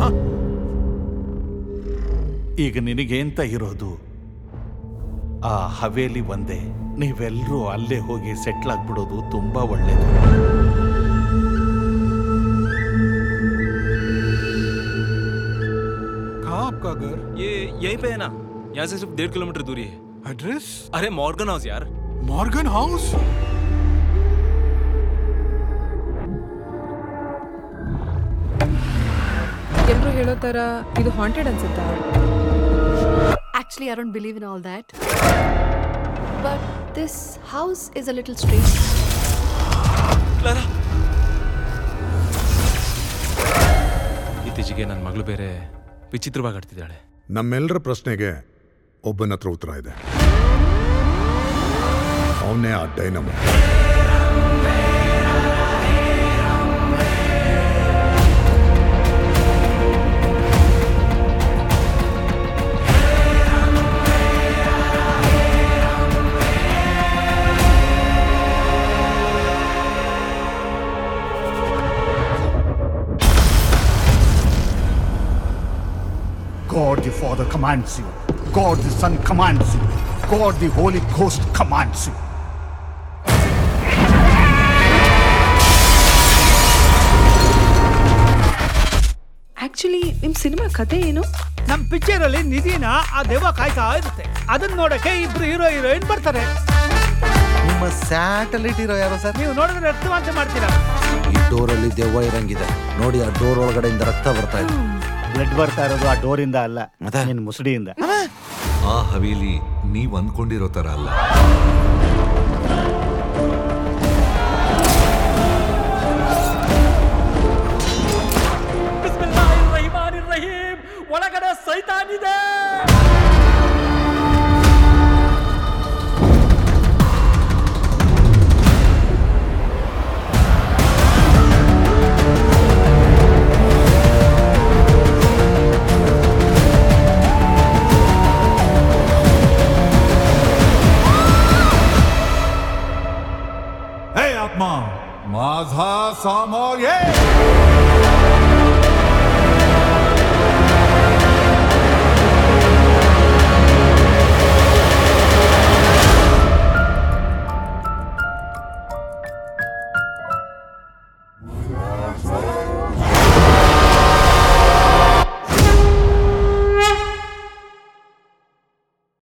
ಈಗ ನಿನಗೇಂತ ಇರೋದು ಆ ಹವೇಲಿ ಒಂದೇ ನೀವೆಲ್ಲರೂ ಅಲ್ಲೇ ಹೋಗಿ ಸೆಟ್ಲ್ ಆಗ್ಬಿಡೋದು ತುಂಬಾ ಒಳ್ಳೇದು कहाँ आपका घर ये यहीं पे है ना यहाँ से सिर्फ डेढ़ किलोमीटर दूरी है एड्रेस अरे मॉर्गन हाउस यार मॉर्गन हाउस ಎಲ್ರು ಹೇಳೋ ತರ ಇದು ಹಾಂಟೆಡ್ ಅನ್ಸುತ್ತಾ Actually, I don't believe in all that. But this house is a little strange. Clara ಇತ್ತೀಚೆಗೆ ನನ್ನ ಮಗಳು ಬೇರೆ ವಿಚಿತ್ರವಾಗಿ ಆಡ್ತಿದ್ದಾಳೆ ನಮ್ಮೆಲ್ಲರ ಪ್ರಶ್ನೆಗೆ ಒಬ್ಬನ ಹತ್ರ ಉತ್ತರ ಇದೆ ಅವನೇ ಆ dynamo God the Father commands you. God the Son commands you. God the Holy Ghost commands you. Actually ನಿಮ್ ಸಿನಿಮಾ ಕತೆ ಏನು ನಮ್ ಪಿಕ್ಚರ್ ಅಲ್ಲಿ ನಿಧಿನ ಆ ದೆವ್ವ ಕಾಯ್ತಾ ಇರುತ್ತೆ ಅದನ್ನ ನೋಡಕ್ಕೆ ಇಬ್ರು ಹೀರೋ ಹೀರೋಯಿನ್ ಬರ್ತಾರೆ ನಿಮ್ಮ ಸ್ಯಾಟಲೈಟ್ ಇರೋ ಯಾರು ಸರ್ ನೀವು ನೋಡಿದ್ರೆ ರಕ್ತವಾಂತಿ ಮಾಡ್ತೀರಾ ಈ ಡೋರಲ್ಲಿ ದೆವ್ವ ಇರಂಗಿದೆ ನೋಡಿ ಆ ಡೋರ್ ಒಳಗಡೆಯಿಂದ ರಕ್ತ ಬರ್ತಾ ಇದೆ ಬ್ಲಡ್ ಬರ್ತಾ ಇರೋದು ಆ ಡೋರಿಂದ ಅಲ್ಲ ಮತ್ತೆ? ನಿನ್ ಮುಸುಡಿಯಿಂದ ಆ ಹವೇಲಿ ನೀವ್ ಅಂದ್ಕೊಂಡಿರೋ ತರ ಅಲ್ಲ ಒಳಗಡೆ ಸೈತಾನ್ ಇದೆ ಹೇ ಆತ್ಮ माझा समोर ये